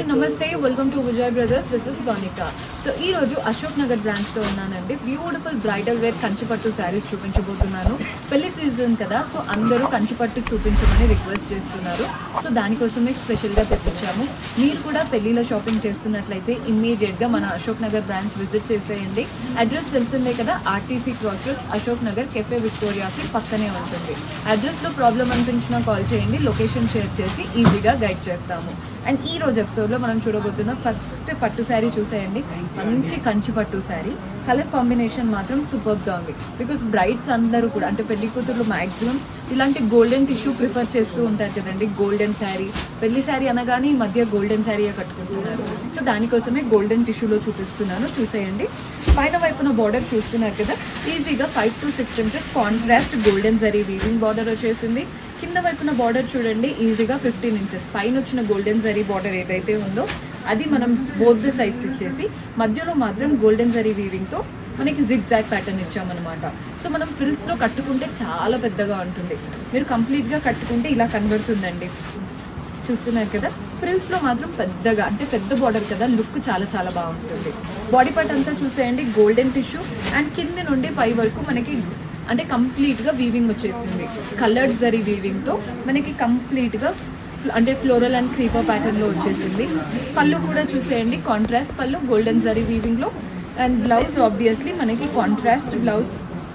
hi నమస్తే welcome to Vijay brothers this is Banika so ఈ రోజు అశోక్ నగర్ బ్రాంచ్ లో ఉన్నానండి బ్యూటిఫుల్ బ్రైడల్ వేర్ కంచిపట్టు శారీస్ చూపించబోతున్నాను పెళ్లి సీజన్ కదా సో అందరూ కంచిపట్టు చూపించమని రిక్వెస్ట్ చేస్తున్నారు సో దానికోసమే స్పెషల్ గా తెప్పించాము మీరు కూడా పెళ్లిలో షాపింగ్ చేస్తున్నట్లయితే ఇమ్మీడియట్ గా మన అశోక్ నగర్ బ్రాంచ్ విజిట్ చేసేయండి అడ్రస్ తెలిసిందే కదా RTC cross roads Ashok Nagar cafe విక్టోరియాకి పక్కనే ఉంటుంది అడ్రస్ లో ప్రాబ్లం అనిపించినా కాల్ చేయండి లొకేషన్ షేర్ చేసి ఈజీగా గైడ్ చేస్తాము అండ్ ఈ రోజు ఎపిసోడ్ లో మనం చూడబోతున్న ఫస్ట్ పట్టు శారీ చూసేయండి మంచి కంచి పట్టు శారీ కలర్ కాంబినేషన్ మాత్రం సూపర్ గా ఉంది బికాస్ బ్రైడ్స్ అందరూ కూడా అంటే పెళ్లి కూతుర్లు మాక్సిమం ఇలాంటి గోల్డెన్ టిష్యూ ప్రిఫర్ చేస్తూ ఉంటారు కదండి గోల్డెన్ శారీ పెళ్లి శారీ అనగానే ఈ మధ్య గోల్డెన్ శారీ కట్టుకుంటున్నారు సో దానికోసమే గోల్డెన్ టిష్యూలో చూపిస్తున్నాను చూసేయండి పైన వైపున బార్డర్ చూస్తున్నారు కదా ఈజీగా five to six inches contrast golden zari weaving border వచ్చేసింది కింద వైపున బార్డర్ చూడండి ఈజీగా ఫిఫ్టీన్ ఇంచెస్ పైన వచ్చిన గోల్డెన్ జరీ బార్డర్ ఏదైతే ఉందో అది మనం బోత్ ద సైడ్స్ ఇచ్చేసి మధ్యలో మాత్రం గోల్డెన్ జరీ వీవింగ్ తో మనకి జిగ్ జాగ్ ప్యాటర్న్ ఇచ్చామన్నమాట సో మనం ఫ్రిల్స్ లో కట్టుకుంటే చాలా పెద్దగా ఉంటుంది మీరు కంప్లీట్ గా కట్టుకుంటే ఇలా కనబడుతుందండి చూస్తున్నారు కదా ఫ్రిల్స్ లో మాత్రం పెద్దగా అంటే పెద్ద బార్డర్ కదా లుక్ చాలా చాలా బాగుంటుంది బాడీ పార్ట్ అంతా చూసేయండి గోల్డెన్ టిష్యూ అండ్ కింద నుండి పై వరకు మనకి అంటే కంప్లీట్ గా వీవింగ్ వచ్చేసింది కలర్డ్ జరీ వీవింగ్ తో మనకి కంప్లీట్ గా అంటే ఫ్లోరల్ అండ్ క్రీపర్ ప్యాటర్న్ లో వచ్చేసింది పళ్ళు కూడా చూసేయండి కాంట్రాస్ట్ పళ్ళు గోల్డెన్ జరీ వీవింగ్ లో అండ్ బ్లౌజ్ ఆబ్వియస్లీ మనకి కాంట్రాస్ట్ బ్లౌజ్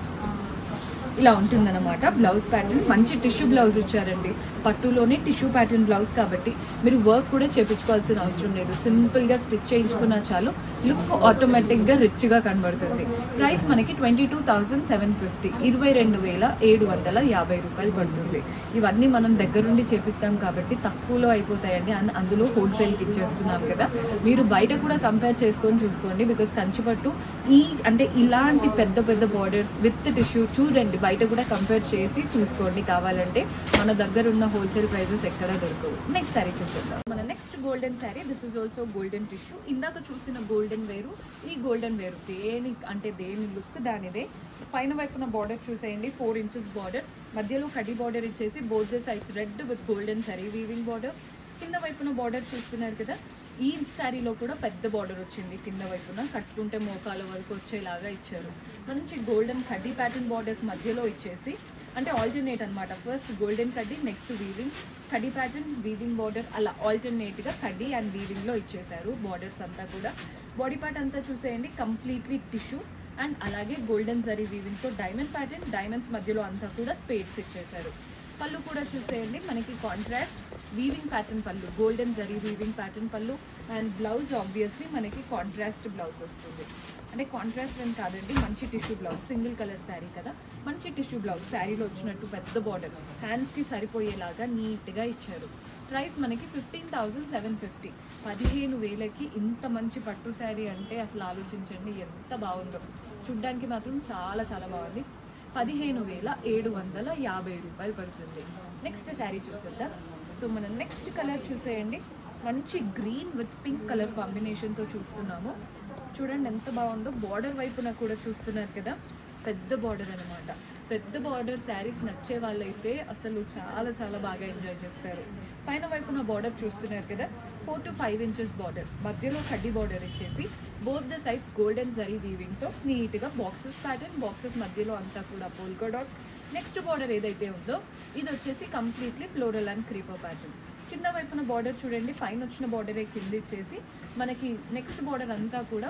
ఇలా ఉంటుందన్నమాట బ్లౌజ్ ప్యాటర్న్ మంచి టిష్యూ బ్లౌజ్ ఇచ్చారండి పట్టులోనే టిష్యూ ప్యాటర్న్ బ్లౌజ్ కాబట్టి మీరు వర్క్ కూడా చేపించుకోవాల్సిన అవసరం లేదు సింపుల్ గా స్టిచ్ చేయించుకున్నా చాలు లుక్ ఆటోమేటిక్ గా రిచ్ గా కనబడుతుంది ప్రైస్ మనకి twenty two thousand seven fifty ఇరవై రెండు వేల ఏడు వందల యాభై రూపాయలు పడుతుంది ఇవన్నీ మనం దగ్గరుండి చేపిస్తాం కాబట్టి తక్కువలో అయిపోతాయండి అన్- అందులో హోల్సేల్కి ఇచ్చేస్తున్నాం కదా మీరు బయట కూడా కంపేర్ చేసుకొని చూసుకోండి బికాస్ కంచిపట్టు ఈ అంటే ఇలాంటి పెద్ద పెద్ద బార్డర్స్ విత్ టిష్యూ చూడండి బయట కూడా కంపేర్ చేసి చూసుకోండి కావాలంటే మన దగ్గర ఉన్న హోల్సేల్ ప్రైజెస్ ఎక్కడ దొరకవు నెక్స్ట్ సారీ చూసేద్దాం మన next golden sari this is also golden tissue ఇందాక చూసిన గోల్డెన్ వేరు ఈ గోల్డెన్ వేరు దేని అంటే దేని లుక్ దానిదే పైన వైపున బార్డర్ చూసేయండి ఫోర్ ఇంచెస్ బార్డర్ మధ్యలో కడి బార్డర్ ఇచ్చేసి both the sides red with golden సరీ వీవింగ్ బార్డర్ కింద వైపున బార్డర్ చూస్తున్నారు కదా ఈ శారీలో కూడా పెద్ద బార్డర్ వచ్చింది కింద వైపున కట్టుకుంటే మోకాల వరకు వచ్చేలాగా ఇచ్చారు మంచి గోల్డెన్ కడ్డీ ప్యాటర్న్ బార్డర్స్ మధ్యలో ఇచ్చేసి అంటే ఆల్టర్నేట్ అన్నమాట ఫస్ట్ గోల్డెన్ కడ్డీ నెక్స్ట్ వీవింగ్ కడ్డీ ప్యాటర్న్ వీవింగ్ బార్డర్ అలా ఆల్టర్నేట్ గా కడ్డీ అండ్ వీవింగ్ లో ఇచ్చేసారు బార్డర్స్ అంతా కూడా బాడీ పార్ట్ అంతా చూసేయండి కంప్లీట్లీ టిష్యూ అండ్ అలాగే గోల్డెన్ జరీ వీవింగ్ తో డైమండ్ ప్యాటర్న్ డైమండ్స్ మధ్యలో అంతా కూడా స్పేడ్స్ ఇచ్చేసారు పళ్ళు కూడా చూసేయండి మనకి కాంట్రాస్ట్ వీవింగ్ ప్యాటర్న్ పళ్ళు గోల్డెన్ జరీ వీవింగ్ ప్యాటర్న్ పళ్ళు అండ్ బ్లౌజ్ ఆబ్వియస్లీ మనకి కాంట్రాస్ట్ బ్లౌజ్ వస్తుంది అంటే కాంట్రాస్ట్ అని కాదండి మంచి tissue blouse single colour sari కదా మంచి టిష్యూ బ్లౌజ్ శారీలో వచ్చినట్టు పెద్ద బార్డర్ హ్యాండ్స్కి సరిపోయేలాగా నీట్గా ఇచ్చారు ప్రైస్ మనకి ఫిఫ్టీన్ థౌజండ్ సెవెన్ ఫిఫ్టీ పదిహేను వేలకి ఇంత మంచి పట్టు శారీ అంటే అసలు ఆలోచించండి ఎంత బాగుందో చూడ్డానికి మాత్రం చాలా చాలా బాగుంది పదిహేను వేల ఏడు వందల యాభై రూపాయలు పడుతుంది నెక్స్ట్ శారీ చూసేద్దాం సో మన నెక్స్ట్ కలర్ చూసేయండి మంచి గ్రీన్ విత్ పింక్ కలర్ కాంబినేషన్తో చూస్తున్నాము చూడండి ఎంత బాగుందో బార్డర్ వైపున కూడా చూస్తున్నారు కదా పెద్ద బార్డర్ అనమాట పెద్ద బార్డర్ శారీస్ నచ్చే వాళ్ళైతే అసలు చాలా చాలా బాగా ఎంజాయ్ చేస్తారు పైన వైపున బార్డర్ చూస్తున్నారు కదా four to five inches border మధ్యలో కడ్డీ బార్డర్ ఇచ్చేసి both the sides golden zari weaving తో నీట్ గా బాక్సెస్ ప్యాటర్న్ బాక్సెస్ మధ్యలో అంతా కూడా పోల్కా డాట్స్ నెక్స్ట్ బార్డర్ ఏదైతే ఉందో ఇది వచ్చేసి completely floral and creeper pattern కింద వైపున బార్డర్ చూడండి పైన వచ్చిన బార్డరే కింద ఇచ్చేసి మనకి నెక్స్ట్ బార్డర్ అంతా కూడా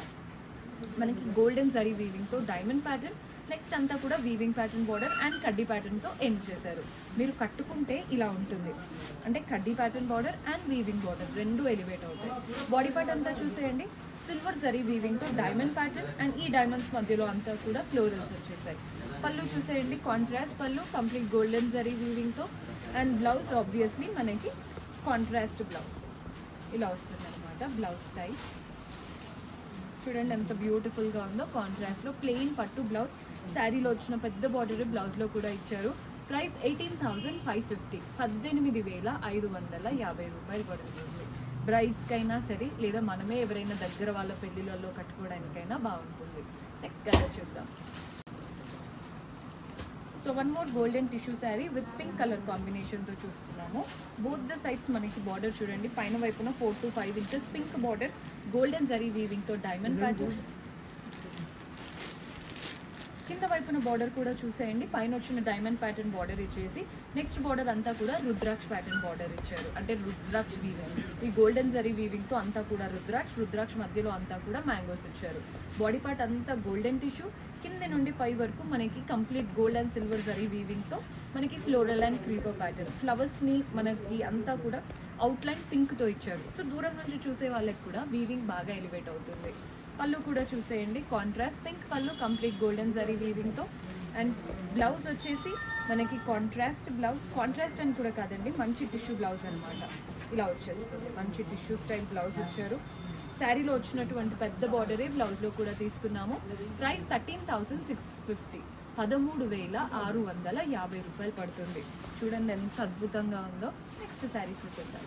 మనకి గోల్డెన్ జరీ వీవింగ్ తో డైమండ్ ప్యాటర్న్ నెక్స్ట్ అంతా కూడా వీవింగ్ ప్యాటర్న్ బార్డర్ అండ్ కడ్డీ ప్యాటర్న్ తో ఎండ్ చేశారు మీరు కట్టుకుంటే ఇలా ఉంటుంది అంటే కడ్డీ pattern border and weaving border రెండు ఎలివేట్ అవుతాయి బాడీ పార్ట్ అంతా చూసేయండి సిల్వర్ జరీ వీవింగ్ తో డైమండ్ ప్యాటర్న్ అండ్ ఈ డైమండ్స్ మధ్యలో అంతా కూడా ఫ్లోరల్స్ వచ్చేసాయి పళ్ళు చూసేయండి కాంట్రాస్ట్ పళ్ళు కంప్లీట్ గోల్డెన్ జరీ వీవింగ్ తో అండ్ బ్లౌజ్ ఆబ్వియస్లీ మనకి కాంట్రాస్ట్ బ్లౌజ్ ఇలా వస్తుంది అనమాట బ్లౌజ్ స్టైల్ చూడండి ఎంత బ్యూటిఫుల్ గా ఉందో కాంట్రాస్ట్ లో ప్లెయిన్ పట్టు బ్లౌజ్ శారీలో వచ్చిన పెద్ద బార్డర్ బ్లౌజ్ లో కూడా ఇచ్చారు price eighteen thousand five fifty పద్దెనిమిది వేల ఐదు వందల యాభై రూపాయలు పడుతుంది బ్రైడ్స్ కైనా సరే లేదా మనమే ఎవరైనా దగ్గర వాళ్ళ పెళ్లిళ్ళలో కట్టుకోవడానికైనా బాగుంటుంది నెక్స్ట్ కలర్ చూద్దాం so one more golden tissue sari with pink colour కాంబినేషన్తో చూస్తున్నాము బోత్ ద సైడ్స్ మనకి బార్డర్ చూడండి పైన వైపున four to five inches pink border golden జరీ వీవింగ్తో డైమండ్ ప్యాటర్న్ కింద వైపున బార్డర్ కూడా చూసేయండి పైన వచ్చిన డైమండ్ ప్యాటర్న్ బార్డర్ ఇచ్చేసి నెక్స్ట్ బార్డర్ అంతా కూడా రుద్రాక్ష ప్యాటర్న్ బార్డర్ ఇచ్చారు అంటే రుద్రాక్ష వీవింగ్ ఈ గోల్డెన్ జరీ వీవింగ్ తో అంతా కూడా రుద్రాక్ష రుద్రాక్ష మధ్యలో అంతా కూడా మ్యాంగోస్ ఇచ్చారు బాడీ పార్ట్ అంతా గోల్డెన్ టిష్యూ కింద నుండి పై వరకు మనకి కంప్లీట్ గోల్డ్ అండ్ సిల్వర్ జరీ వీవింగ్ తో మనకి floral and creeper pattern flowers ని మనకి అంతా కూడా అవుట్లైన్ పింక్ తో ఇచ్చారు సో దూరం నుంచి చూసే వాళ్ళకి కూడా వీవింగ్ బాగా ఎలివేట్ అవుతుంది పళ్ళు కూడా చూసేయండి కాంట్రాస్ట్ పింక్ పళ్ళు కంప్లీట్ గోల్డెన్ జరీ వీవింగ్తో అండ్ బ్లౌజ్ వచ్చేసి మనకి కాంట్రాస్ట్ బ్లౌజ్ కాంట్రాస్ట్ అని కూడా కాదండి మంచి టిష్యూ బ్లౌజ్ అనమాట ఇలా వచ్చేస్తుంది మంచి టిష్యూ స్టైల్ బ్లౌజ్ ఇచ్చారు శారీలో వచ్చినటువంటి పెద్ద బార్డరే బ్లౌజ్లో కూడా తీసుకున్నాము price thirteen thousand six fifty పదమూడు వేల ఆరు వందల యాభై రూపాయలు పడుతుంది చూడండి ఎంత అద్భుతంగా ఉందో నెక్స్ట్ శారీ చూసేద్దాం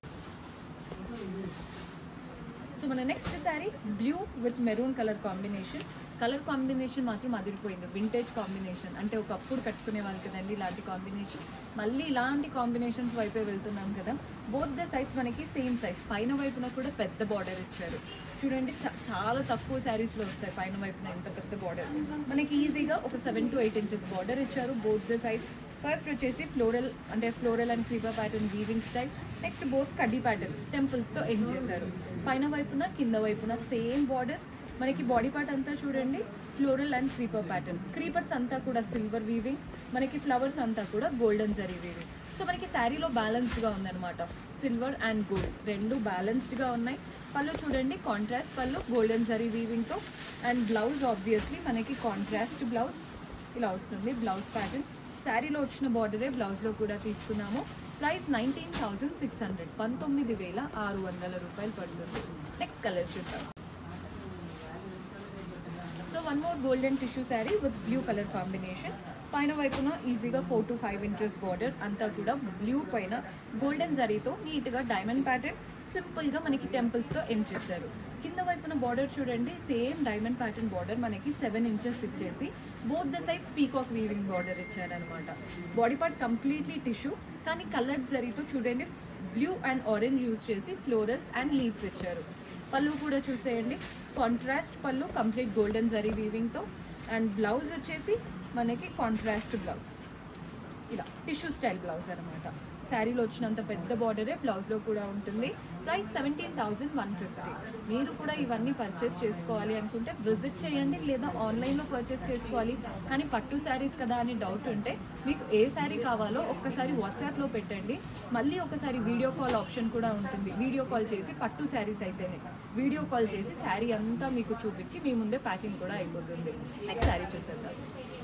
సో మన next sari blue with maroon colour combination colour combination మాత్రం అదిరిపోయింది వింటేజ్ కాంబినేషన్ అంటే ఒకప్పుడు కట్టుకునే వాళ్ళు కదండి ఇలాంటి కాంబినేషన్ మళ్ళీ ఇలాంటి కాంబినేషన్స్ వైపే వెళ్తున్నాం కదా బోత్ ద సైడ్స్ మనకి సేమ్ సైజ్ పైన వైపున కూడా పెద్ద బార్డర్ ఇచ్చారు చూడండి చా- చాలా తక్కువ శారీస్లో వస్తాయి పైన వైపున ఎంత పెద్ద బార్డర్ మనకి ఈజీగా ఒక seven to eight inches border ఇచ్చారు బోత్ ద సైజ్ ఫస్ట్ వచ్చేసి ఫ్లోరల్ అంటే floral and creeper pattern weaving style next both కడ్డీ ప్యాటర్న్ టెంపుల్స్తో ఎండ్ చేశారు పైన వైపున కింద వైపున సేమ్ బార్డర్స్ మనకి బాడీ పార్ట్ అంతా చూడండి floral and creeper pattern creepers అంతా కూడా సిల్వర్ వీవింగ్ మనకి ఫ్లవర్స్ అంతా కూడా గోల్డెన్ జరీ వీవింగ్ సో మనకి శారీలో బ్యాలెన్స్డ్గా ఉందన్నమాట సిల్వర్ అండ్ గోల్డ్ రెండు బ్యాలెన్స్డ్గా ఉన్నాయి పళ్ళు చూడండి కాంట్రాస్ట్ పళ్ళు గోల్డెన్ జరీ వీవింగ్తో అండ్ బ్లౌజ్ ఆబ్వియస్లీ మనకి కాంట్రాస్ట్ బ్లౌజ్ ఇలా వస్తుంది బ్లౌజ్ ప్యాటర్న్ శారీలో వచ్చిన బార్డరే బ్లౌజ్లో కూడా తీసుకున్నాము price nineteen thousand six hundred పంతొమ్మిది వేల ఆరు వందల రూపాయలు పడుతుంది నెక్స్ట్ కలర్ చూద్దాం so one more golden tissue sari with blue colour combination పైన వైపున ఈజీగా four to five inches border అంతా కూడా బ్లూ పైన గోల్డెన్ జరీతో నీట్గా డైమండ్ ప్యాటర్న్ సింపుల్గా మనకి టెంపుల్స్తో ఎండ్ చేశారు కింద వైపున బార్డర్ చూడండి సేమ్ డైమండ్ ప్యాటర్న్ బార్డర్ మనకి సెవెన్ ఇంచెస్ ఇచ్చేసి both the sides peacock weaving border ఇచ్చారనమాట బాడీ పార్ట్ కంప్లీట్లీ టిష్యూ కానీ కలర్డ్ జరీతో చూడండి బ్లూ అండ్ ఆరెంజ్ యూస్ చేసి ఫ్లోరల్స్ అండ్ లీవ్స్ ఇచ్చారు పళ్ళు కూడా చూసేయండి కాంట్రాస్ట్ పళ్ళు కంప్లీట్ గోల్డెన్ జరీ వీవింగ్తో అండ్ బ్లౌజ్ వచ్చేసి మనకి కాంట్రాస్ట్ బ్లౌజ్ ఇలా టిష్యూ స్టైల్ బ్లౌజ్ అనమాట శారీలో వచ్చినంత పెద్ద బార్డరే బ్లౌజ్లో కూడా ఉంటుంది price seventeen thousand one fifty మీరు కూడా ఇవన్నీ పర్చేస్ చేసుకోవాలి అనుకుంటే విజిట్ చేయండి లేదా ఆన్లైన్లో పర్చేస్ చేసుకోవాలి కానీ పట్టు శారీస్ కదా అని డౌట్ ఉంటే మీకు ఏ శారీ కావాలో ఒక్కసారి వాట్సాప్లో పెట్టండి మళ్ళీ ఒకసారి వీడియో కాల్ ఆప్షన్ కూడా ఉంటుంది వీడియో కాల్ చేసి పట్టు శారీస్ అయితేనే వీడియో కాల్ చేసి శారీ అంతా మీకు చూపించి మీ ముందే ప్యాకింగ్ కూడా అయిపోతుంది నెక్స్ట్ శారీ చూసేద్దాం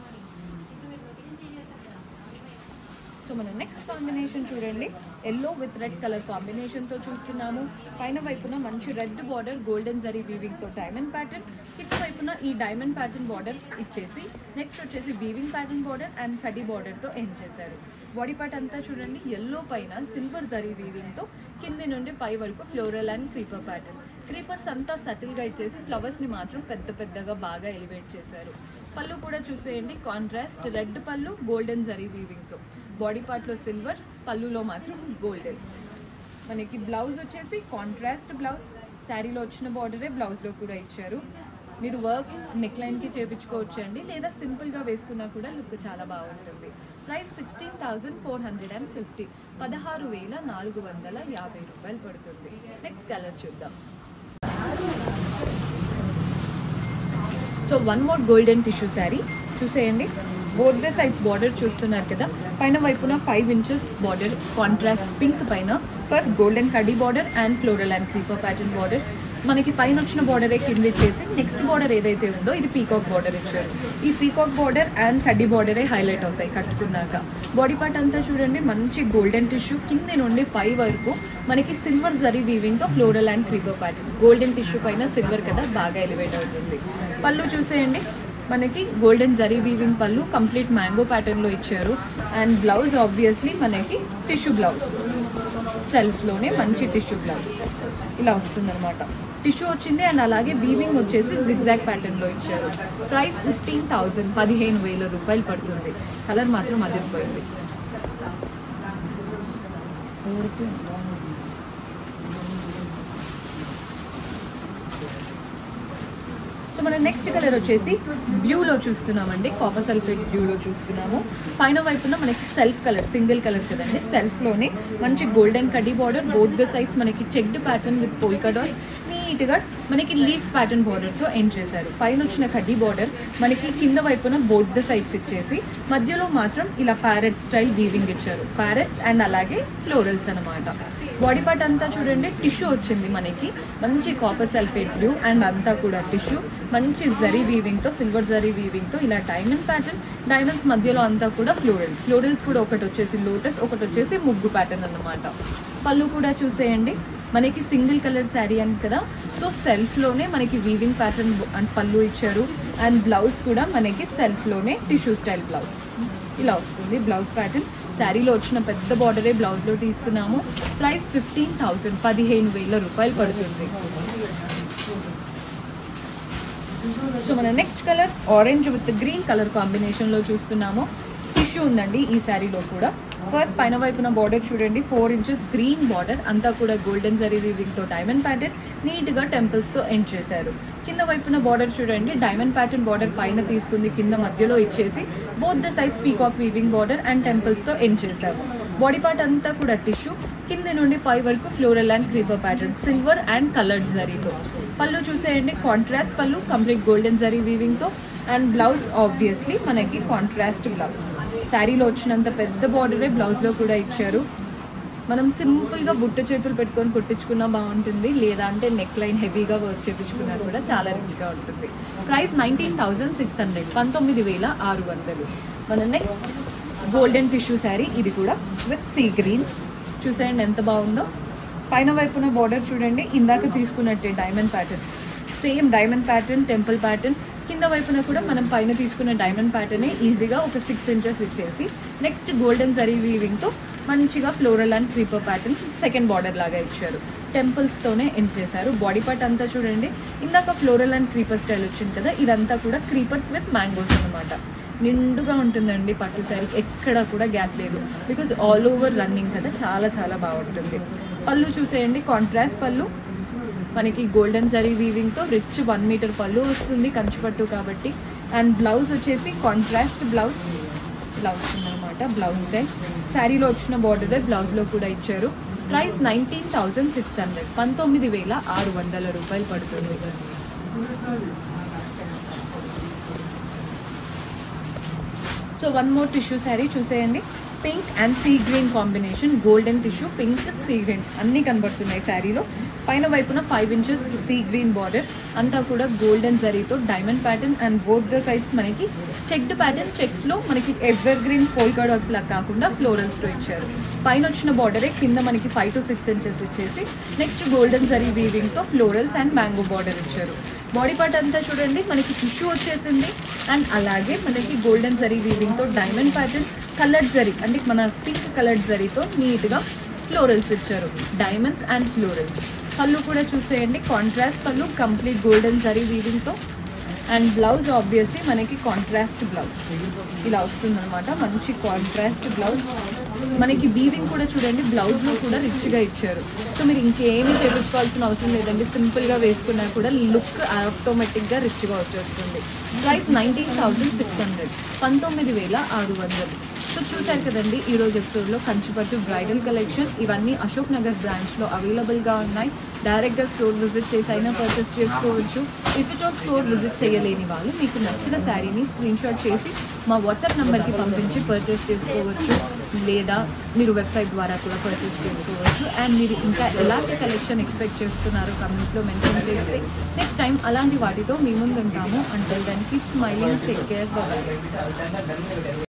సో మన నెక్స్ట్ కాంబినేషన్ చూడండి ఎల్లో విత్ రెడ్ కలర్ కాంబినేషన్తో చూస్తున్నాము పైన వైపున మంచి రెడ్ బార్డర్ గోల్డెన్ జరీ వీవింగ్తో డైమండ్ ప్యాటర్న్ కింద వైపున ఈ డైమండ్ ప్యాటర్న్ బార్డర్ ఇచ్చేసి నెక్స్ట్ వచ్చేసి వీవింగ్ ప్యాటర్న్ బార్డర్ అండ్ కడ్డీ బార్డర్తో ఎండ్ చేశారు బాడీ పార్ట్ అంతా చూడండి ఎల్లో పైన సిల్వర్ జరీ వీవింగ్తో కింది నుండి పై వరకు floral and creeper pattern creepers అంతా సటిల్గా ఇచ్చేసి ఫ్లవర్స్ని మాత్రం పెద్ద పెద్దగా బాగా ఎలివేట్ చేశారు పళ్ళు కూడా చూసేయండి కాంట్రాస్ట్ రెడ్ పళ్ళు గోల్డెన్ జరీ వీవింగ్తో బాడీ పార్ట్లో సిల్వర్ పళ్ళులో మాత్రం గోల్డెన్ మనకి బ్లౌజ్ వచ్చేసి కాంట్రాస్ట్ బ్లౌజ్ శారీలో వచ్చిన బార్డరే బ్లౌజ్లో కూడా ఇచ్చారు మీరు వర్క్ నెక్ లైన్కి చేపించుకోవచ్చు అండి లేదా సింపుల్గా వేసుకున్నా కూడా లుక్ చాలా బాగుంటుంది price sixteen thousand four hundred and fifty పదహారు వేల నాలుగు వందల యాభై రూపాయలు పడుతుంది నెక్స్ట్ కలర్ చూద్దాం so one more golden tissue sari చూసేయండి బోత్ ద సైడ్స్ బార్డర్ చూస్తున్నారు కదా పైన వైపున five inches border contrast pink పైన ఫస్ట్ గోల్డెన్ కడీ border and floral and creeper pattern border మనకి పైన వచ్చిన బార్డరే కింద ఇచ్చేసి నెక్స్ట్ బార్డర్ ఏదైతే ఉందో ఇది పీకాక్ బార్డర్ ఇచ్చారు ఈ పీకాక్ బార్డర్ అండ్ కడ్డీ బార్డరే హైలైట్ అవుతాయి కట్టుకున్నాక బాడీ పార్ట్ అంతా చూడండి మంచి గోల్డెన్ టిష్యూ కింద నుండి పై వరకు మనకి సిల్వర్ జరీ వీవింగ్తో floral and creeper pattern golden tissue పైన సిల్వర్ కదా బాగా ఎలివేట్ అవుతుంది పళ్ళు చూసేయండి మనకి గోల్డెన్ జరీ వీవింగ్ పళ్ళు కంప్లీట్ మ్యాంగో ప్యాటర్న్లో ఇచ్చారు అండ్ బ్లౌజ్ ఆబ్వియస్లీ మనకి టిష్యూ బ్లౌజ్ సెల్ఫ్లోనే మంచి టిష్యూ బ్లౌజ్ ఇలా వస్తుందన్నమాట టిష్యూ వచ్చింది అండ్ అలాగే వీవింగ్ వచ్చేసి జిగ్జాగ్ ప్యాటర్న్లో ఇచ్చారు ప్రైస్ ఫిఫ్టీన్ థౌజండ్ పదిహేను వేల రూపాయలు పడుతుంది కలర్ మాత్రం అదిరిపోయింది సో మన నెక్స్ట్ కలర్ వచ్చేసి బ్లూలో చూస్తున్నామండి కాపర్ సల్ఫేట్ బ్లూలో చూస్తున్నాము పైన వైపున మనకి సెల్ఫ్ కలర్ సింగిల్ కలర్ కదండి సెల్ఫ్లోనే మంచి గోల్డెన్ కడ్డీ బార్డర్ బోత్ ద సైడ్స్ మనకి checked pattern with polka dots నీట్గా మనకి లీఫ్ ప్యాటర్న్ బార్డర్తో ఎండ్ చేశారు పైన వచ్చిన కడ్డీ బార్డర్ మనకి కింద వైపున బోత్ ద సైడ్స్ ఇచ్చేసి మధ్యలో మాత్రం ఇలా ప్యారెట్ స్టైల్ వీవింగ్ ఇచ్చారు ప్యారెట్స్ అండ్ అలాగే ఫ్లోరల్స్ అనమాట బాడీ పార్ట్ అంతా చూడండి టిష్యూ వచ్చింది మనకి మంచి కాపర్ సల్ఫేట్ బ్లూ అండ్ అంతా కూడా టిష్యూ మంచి జరీ వీవింగ్తో సిల్వర్ జరీ వీవింగ్తో ఇలా డైమండ్ ప్యాటర్న్ డైమండ్స్ మధ్యలో అంతా కూడా ఫ్లోరల్స్ ఫ్లోరల్స్ కూడా ఒకటి వచ్చేసి లోటస్ ఒకటి వచ్చేసి ముగ్గు ప్యాటర్న్ అన్నమాట పళ్ళు కూడా చూసేయండి మనకి సింగిల్ కలర్ శారీ అని కదా సో సెల్ఫ్లోనే మనకి వీవింగ్ ప్యాటర్న్ అండ్ పళ్ళు ఇచ్చారు అండ్ బ్లౌజ్ కూడా మనకి సెల్ఫ్లోనే టిష్యూ స్టైల్ బ్లౌజ్ ఇలా వస్తుంది బ్లౌజ్ ప్యాటర్న్ శారీలో వచ్చిన పెద్ద బార్డరే బ్లౌజ్లో తీసుకున్నాము ప్రైస్ ఫిఫ్టీన్ థౌసండ్ పదిహేను వేల రూపాయలు పడుతుంది సో మన next colour orange with green colour కాంబినేషన్లో చూస్తున్నాము టిష్యూ ఉందండి ఈ శారీలో కూడా ఫస్ట్ పైన వైపున బార్డర్ చూడండి ఫోర్ ఇంచెస్ గ్రీన్ బార్డర్ అంతా కూడా గోల్డెన్ జరీ వీవింగ్తో డైమండ్ ప్యాటర్న్ నీట్గా టెంపుల్స్తో ఎండ్ చేశారు కింద వైపున బార్డర్ చూడండి డైమండ్ ప్యాటర్న్ బార్డర్ పైన తీసుకుంది కింద మధ్యలో ఇచ్చేసి both the sides peacock weaving border and టెంపుల్స్తో ఎండ్ చేశారు బాడీ పార్ట్ అంతా కూడా టిష్యూ కింద నుండి పై వరకు floral and creeper pattern silver and coloured జరీతో పళ్ళు చూసేయండి కాంట్రాస్ట్ పళ్ళు కంప్లీట్ గోల్డెన్ జరీ వీవింగ్తో అండ్ బ్లౌజ్ ఆబ్వియస్లీ మనకి కాంట్రాస్ట్ బ్లౌజ్ శారీలో వచ్చినంత పెద్ద బార్డరే బ్లౌజ్లో కూడా ఇచ్చారు మనం సింపుల్గా బుట్ట చేతులు పెట్టుకొని కుట్టించుకున్నా బాగుంటుంది లేదా అంటే నెక్ లైన్ హెవీగా వర్క్ చేపించుకున్నా కూడా చాలా రిచ్గా ఉంటుంది price nineteen thousand six hundred పంతొమ్మిది వేల ఆరు వందలు మన నెక్స్ట్ గోల్డెన్ టిష్యూ శారీ ఇది కూడా విత్ సీ గ్రీన్ చూసేయండి ఎంత బాగుందో పైన వైపున బార్డర్ చూడండి ఇందాక తీసుకున్నట్టే diamond pattern same diamond pattern temple pattern కింద వైపున కూడా మనం పైన తీసుకున్న డైమండ్ ప్యాటర్నే ఈజీగా ఒక సిక్స్ ఇంచెస్ ఇచ్చేసి నెక్స్ట్ గోల్డెన్ జరీ వీవింగ్తో మంచిగా floral and creeper pattern second border లాగా ఇచ్చారు టెంపుల్స్తోనే ఎండ్ చేశారు బాడీ పార్ట్ అంతా చూడండి ఇందాక ఫ్లోరల్ అండ్ క్రీపర్ స్టైల్ వచ్చింది కదా ఇదంతా కూడా క్రీపర్స్ విత్ మ్యాంగోస్ అనమాట నిండుగా ఉంటుందండి పట్టు శారీ ఎక్కడ కూడా గ్యాప్ లేదు బికాజ్ ఆల్ ఓవర్ రన్నింగ్ కదా చాలా చాలా బాగుంటుంది పళ్ళు చూసేయండి కాంట్రాస్ట్ పళ్ళు మనకి గోల్డెన్ జరీ వీవింగ్తో రిచ్ వన్ మీటర్ పళ్ళు వస్తుంది కంచిపట్టు కాబట్టి అండ్ బ్లౌజ్ వచ్చేసి కాంట్రాస్ట్ బ్లౌజ్ ఇలా వస్తుందన్నమాట బ్లౌజ్ టైప్ శారీలో వచ్చిన బార్డర్ బ్లౌజ్లో కూడా ఇచ్చారు price nineteen thousand six hundred పంతొమ్మిది వేల ఆరు వందల రూపాయలు పడుతుంది so one more tissue sari చూసేయండి pink and sea green combination golden tissue pink sea green అన్నీ కనబడుతున్నాయి శారీలో పైన వైపున five inches sea green border అంతా కూడా గోల్డెన్ జరీతో diamond pattern and both the sides మనకి చెక్డ్ ప్యాటర్న్ చెక్స్లో మనకి ఎవర్ గ్రీన్ పోల్కా డాట్స్ లాగా కాకుండా ఫ్లోరల్స్లో ఇచ్చారు పైన వచ్చిన బార్డరే కింద మనకి ఫైవ్ టు సిక్స్ ఇంచెస్ ఇచ్చేసి నెక్స్ట్ గోల్డెన్ జరీ వీవింగ్తో ఫ్లోరల్స్ అండ్ మ్యాంగో బార్డర్ ఇచ్చారు బాడీ పార్ట్ అంతా చూడండి మనకి టిష్యూ వచ్చేసింది అండ్ అలాగే మనకి గోల్డెన్ జరీ వీవింగ్తో డైమండ్ ప్యాటర్న్ కలర్డ్ జరీ అంటే మన పింక్ కలర్డ్ జరీతో నీట్గా ఫ్లోరల్స్ ఇచ్చారు డైమండ్స్ అండ్ ఫ్లోరల్స్ పళ్ళు కూడా చూసేయండి కాంట్రాస్ట్ పళ్ళు కంప్లీట్ గోల్డెన్ జరీ వీవింగ్తో అండ్ బ్లౌజ్ ఆబ్వియస్లీ మనకి కాంట్రాస్ట్ బ్లౌజ్ ఇలా వస్తుందన్నమాట మంచి కాంట్రాస్ట్ బ్లౌజ్ మనకి వీవింగ్ కూడా చూడండి బ్లౌజ్లో కూడా రిచ్గా ఇచ్చారు సో మీరు ఇంకేమీ చేయించుకోవాల్సిన అవసరం లేదండి సింపుల్గా వేసుకున్నా కూడా లుక్ ఆటోమేటిక్గా రిచ్గా వచ్చేస్తుంది price nineteen thousand six hundred పంతొమ్మిది వేల ఆరు వందలు సో చూసారు కదండి ఈ రోజు ఎపిసోడ్లో కంచిపట్టు బ్రైడల్ కలెక్షన్ ఇవన్నీ అశోక్ నగర్ బ్రాంచ్లో అవైలబుల్గా ఉన్నాయి డైరెక్ట్గా స్టోర్ విజిట్ చేసి అయినా పర్చేస్ చేసుకోవచ్చు ఇఫ్ ఇట్ స్టోర్ విజిట్ చేయలేని వాళ్ళు మీకు నచ్చిన శారీని స్క్రీన్ షాట్ చేసి మా వాట్సాప్ నెంబర్కి పంపించి పర్చేస్ చేసుకోవచ్చు లేదా మీరు వెబ్సైట్ ద్వారా కూడా పర్చేస్ చేసుకోవచ్చు అండ్ మీరు ఇంకా ఎలాంటి కలెక్షన్ ఎక్స్పెక్ట్ చేస్తున్నారో కమెంట్స్లో మెన్షన్ చేస్తే నెక్స్ట్ టైం అలాంటి వాటితో మీ ముందు ఉంటాము అంటే దానికి స్మైలింగ్ టేక్ కేర్